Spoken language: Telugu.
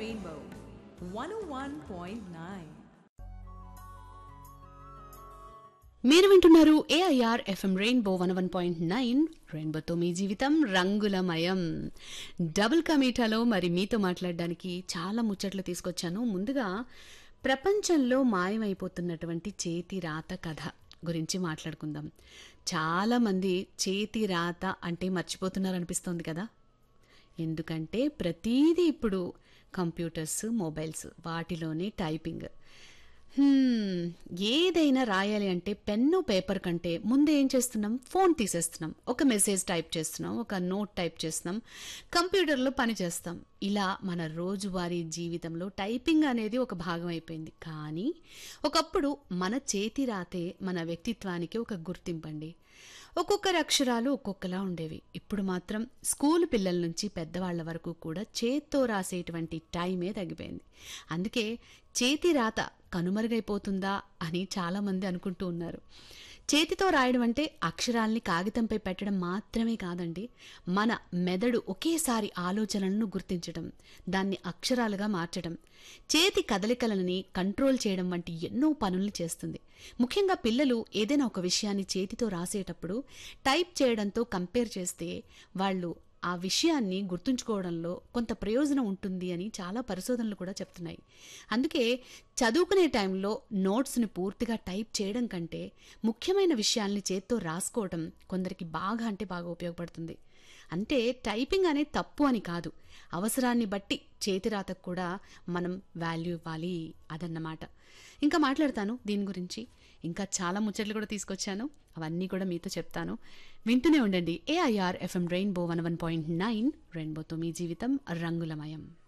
Rainbow 101.9. మీరు వింటున్నారు AIR FM rainbow one one point nine రెయిన్బోతో మీ జీవితం రంగులమయం డబుల్ కమీటాలో మరి మీతో మాట్లాడడానికి చాలా ముచ్చట్లు తీసుకొచ్చాను ముందుగా ప్రపంచంలో మాయమైపోతున్నటువంటి చేతి రాత కథ గురించి మాట్లాడుకుందాం చాలా మంది చేతి రాత అంటే మర్చిపోతున్నారు అనిపిస్తోంది కదా ఎందుకంటే ప్రతీదీ ఇప్పుడు కంప్యూటర్స్ మొబైల్స్ వాటిలోనే టైపింగ్ హ్మ్, ఏదైనా రాయాలి అంటే పెన్ను పేపర్ కంటే ముందు ఏం చేస్తున్నాం ఫోన్ తీసేస్తున్నాం ఒక మెసేజ్ టైప్ చేస్తున్నాం ఒక నోట్ టైప్ చేస్తున్నాం కంప్యూటర్లో పని చేస్తాం ఇలా మన రోజువారీ జీవితంలో టైపింగ్ అనేది ఒక భాగం అయిపోయింది కానీ ఒకప్పుడు మన చేతి రాతే మన వ్యక్తిత్వానికి ఒక గుర్తింపండి ఒక్కొక్కరి అక్షరాలు ఒక్కొక్కలా ఉండేవి ఇప్పుడు మాత్రం స్కూల్ పిల్లల నుంచి పెద్దవాళ్ల వరకు కూడా చేత్తో రాసేటువంటి టైమే తగ్గిపోయింది అందుకే చేతి రాత కనుమరుగైపోతుందా అని చాలామంది అనుకుంటూ ఉన్నారు చేతితో రాయడం అంటే అక్షరాల్ని కాగితంపై పెట్టడం మాత్రమే కాదండి మన మెదడు ఒకేసారి ఆలోచనలను గుర్తించడం దాన్ని అక్షరాలుగా మార్చడం చేతి కదలికలని కంట్రోల్ చేయడం వంటి ఎన్నో పనుల్ని చేస్తుంది ముఖ్యంగా పిల్లలు ఏదైనా ఒక విషయాన్ని చేతితో రాసేటప్పుడు టైప్ చేయడంతో కంపేర్ చేస్తే వాళ్ళు ఆ విషయాన్ని గుర్తుంచుకోవడంలో కొంత ప్రయోజనం ఉంటుంది అని చాలా పరిశోధనలు కూడా చెప్తున్నాయి అందుకే చదువుకునే టైంలో నోట్స్ని పూర్తిగా టైప్ చేయడం కంటే ముఖ్యమైన విషయాల్ని చేత్తో రాసుకోవడం కొందరికి బాగా అంటే బాగా ఉపయోగపడుతుంది అంటే టైపింగ్ అనేది తప్పు అని కాదు అవసరాన్ని బట్టి చేతిరాతకు కూడా మనం వాల్యూ ఇవ్వాలి అదన్నమాట ఇంకా మాట్లాడతాను దీని గురించి ఇంకా చాలా ముచ్చట్లు కూడా తీసుకొచ్చాను అవన్నీ కూడా మీతో చెప్తాను వింటూనే ఉండండి AIR FM rainbow one one point nine రెయిన్బోతో మీ జీవితం రంగులమయం